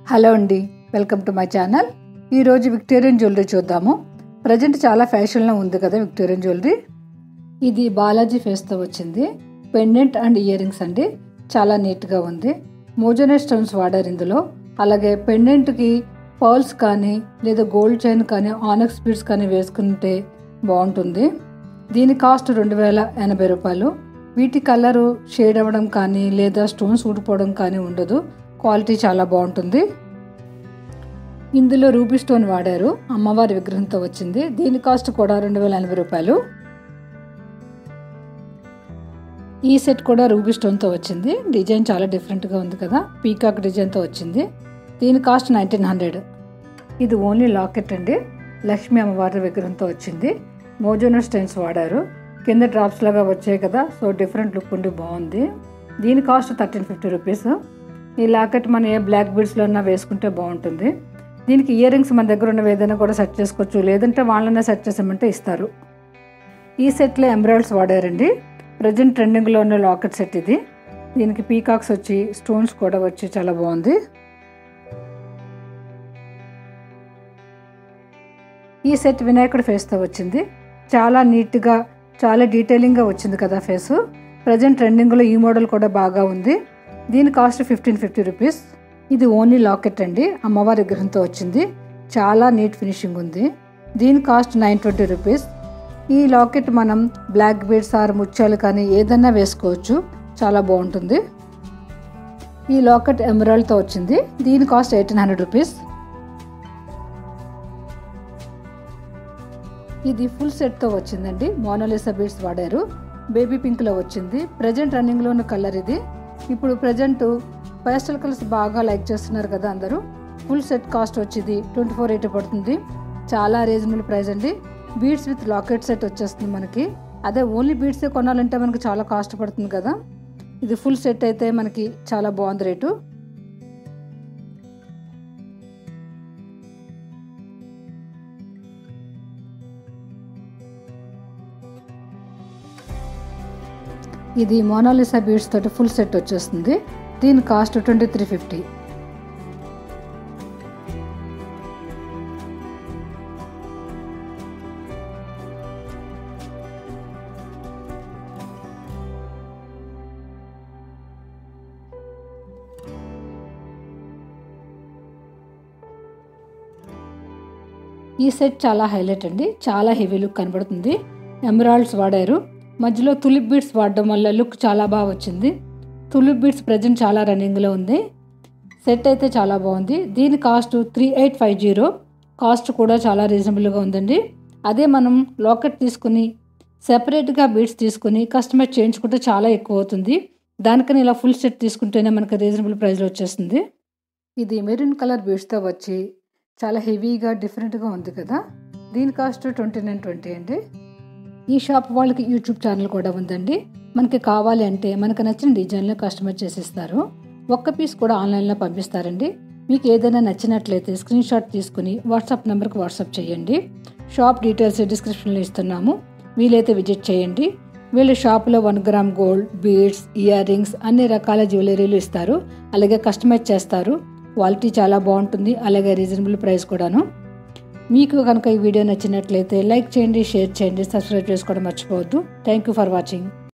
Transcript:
hello అండి welcome to my channel ఈరోజు Victorian jewellery చూద్దాము ప్రజెంట్ చాలా ఫ్యాషన్లో ఉంది కదా విక్టోరియన్ జ్యువెలరీ ఇది బాలాజీ ఫేస్తో వచ్చింది పెండెంట్ అండ్ ఇయర్ రింగ్స్ అండి చాలా నీట్గా ఉంది మోజోనెట్ స్టోన్స్ వాడారు ఇందులో అలాగే పెండెంట్కి పర్ల్స్ కానీ లేదా గోల్డ్ చైన్ కానీ ఆనక్స్ బీడ్స్ కానీ వేసుకుంటే బాగుంటుంది దీని కాస్ట్ రెండు వేల ఎనభై రూపాయలు వీటి కలరు షేడ్ అవ్వడం కానీ లేదా స్టోన్స్ ఊడిపోవడం కానీ ఉండదు క్వాలిటీ చాలా బాగుంటుంది ఇందులో రూబీ స్టోన్ వాడారు అమ్మవారి విగ్రహంతో వచ్చింది దీని కాస్ట్ కూడా రెండు వేల ఎనభై రూపాయలు ఈ సెట్ కూడా రూబీ స్టోన్తో వచ్చింది డిజైన్ చాలా డిఫరెంట్గా ఉంది కదా పీకాక్ డిజైన్తో వచ్చింది దీని కాస్ట్ నైన్టీన్ హండ్రెడ్ ఇది ఓన్లీ లాకెట్ అండి లక్ష్మీ అమ్మవారి విగ్రహంతో వచ్చింది మోజోనో స్టెన్స్ వాడారు కింద డ్రాప్స్ లాగా వచ్చాయి కదా సో డిఫరెంట్ లుక్ ఉండి బాగుంది దీని కాస్ట్ థర్టీన్ ఫిఫ్టీ రూపీస్ ఈ లాకెట్ మనం ఏ బ్లాక్ బీడ్స్లో అన్నా వేసుకుంటే బాగుంటుంది దీనికి ఇయర్ రింగ్స్ మన దగ్గర ఉన్నవి ఏదైనా కూడా సెట్ చేసుకోవచ్చు లేదంటే వాళ్ళనే సెట్ చేసామంటే ఇస్తారు ఈ సెట్లో ఎంబ్రాయిడ్స్ వాడారండి ప్రజెంట్ ట్రెండింగ్లో ఉన్న లాకెట్ సెట్ ఇది దీనికి పీకాక్స్ వచ్చి స్టోన్స్ కూడా వచ్చి చాలా బాగుంది ఈ సెట్ వినాయకుడి ఫేస్తో వచ్చింది చాలా నీట్గా చాలా డీటెయిలింగ్గా వచ్చింది కదా ఫేసు ప్రజెంట్ ట్రెండింగ్లో ఈ మోడల్ కూడా బాగా ఉంది దీని కాస్ట్ ఫిఫ్టీన్ ఫిఫ్టీ రూపీస్ ఇది ఓన్లీ లాకెట్ అండి అమ్మవారి విగ్రహంతో వచ్చింది చాలా నీట్ ఫినిషింగ్ ఉంది దీని కాస్ట్ నైన్ ట్వంటీ రూపీస్ ఈ లాకెట్ మనం బ్లాక్ బీడ్స్ ఆర్ ముత్యాలు కానీ ఏదన్నా వేసుకోవచ్చు చాలా బాగుంటుంది ఈ లాకెట్ ఎమరాల్డ్తో వచ్చింది దీని కాస్ట్ ఎయిటీన్ హండ్రెడ్ రూపీస్ ఇది ఫుల్ సెట్తో వచ్చిందండి మోనోలిసా బీడ్స్ వాడారు బేబీ పింక్లో వచ్చింది ప్రజెంట్ రన్నింగ్లో ఉన్న కలర్ ఇది ఇప్పుడు ప్రజెంట్ పేస్టల్ కలర్స్ బాగా లైక్ చేస్తున్నారు కదా అందరూ ఫుల్ సెట్ కాస్ట్ వచ్చింది ట్వంటీ ఫోర్ ఎయిటీ పడుతుంది చాలా రీజనబుల్ ప్రైస్ అండి బీడ్స్ విత్ లాకెట్ సెట్ వచ్చేస్తుంది మనకి అదే ఓన్లీ బీడ్సే కొనాలంటే మనకి చాలా కాస్ట్ పడుతుంది కదా ఇది ఫుల్ సెట్ అయితే మనకి చాలా బాగుంది రేటు ఇది మోనాలిసా బీడ్స్ తోటి ఫుల్ సెట్ వచ్చేస్తుంది దీని కాస్ట్ ట్వంటీ త్రీ ఫిఫ్టీ ఈ సెట్ చాలా హైలైట్ అండి చాలా హెవీ లుక్ కనబడుతుంది ఎమరాల్డ్స్ వాడారు మధ్యలో తులిప్ బీడ్స్ వాడడం వల్ల లుక్ చాలా బాగా వచ్చింది తులిప్ బీడ్స్ ప్రజెంట్ చాలా రన్నింగ్లో ఉంది సెట్ అయితే చాలా బాగుంది దీని cost three eight five zero cost కూడా చాలా రీజనబుల్గా ఉందండి అదే మనం లాకెట్ తీసుకుని సెపరేట్గా బీడ్స్ తీసుకుని కస్టమైజ్ చేయించుకుంటే చాలా ఎక్కువ అవుతుంది దానికని ఇలా ఫుల్ సెట్ తీసుకుంటేనే మనకు రీజనబుల్ ప్రైస్లో వచ్చేస్తుంది ఇది మెరూన్ కలర్ బీడ్స్తో వచ్చి చాలా హెవీగా డిఫరెంట్గా ఉంది కదా దీని కాస్ట్ ట్వంటీ నైన్ ట్వంటీ అండి ఈ షాప్ వాళ్ళకి యూట్యూబ్ ఛానల్ కూడా ఉందండి మనకి కావాలి అంటే మనకు నచ్చిన డిజైన్లో కస్టమైజ్ చేసిస్తారు ఒక్క పీస్ కూడా ఆన్లైన్లో పంపిస్తారండి మీకు ఏదైనా నచ్చినట్లయితే స్క్రీన్ షాట్ తీసుకుని వాట్సాప్ నెంబర్కి వాట్సాప్ చేయండి షాప్ డీటెయిల్స్ డిస్క్రిప్షన్లో ఇస్తున్నాము వీలైతే విజిట్ చేయండి వీళ్ళు షాప్లో one gram gold beads earrings అన్ని రకాల జ్యువెలరీలు ఇస్తారు అలాగే కస్టమైజ్ చేస్తారు క్వాలిటీ చాలా బాగుంటుంది అలాగే రీజనబుల్ ప్రైస్ కూడాను మీకు కనుక ఈ వీడియో నచ్చినట్లయితే లైక్ చేయండి షేర్ చేయండి సబ్స్క్రైబ్ చేసుకోవడం మర్చిపోవద్దు థ్యాంక్ యూ ఫర్ వాచింగ్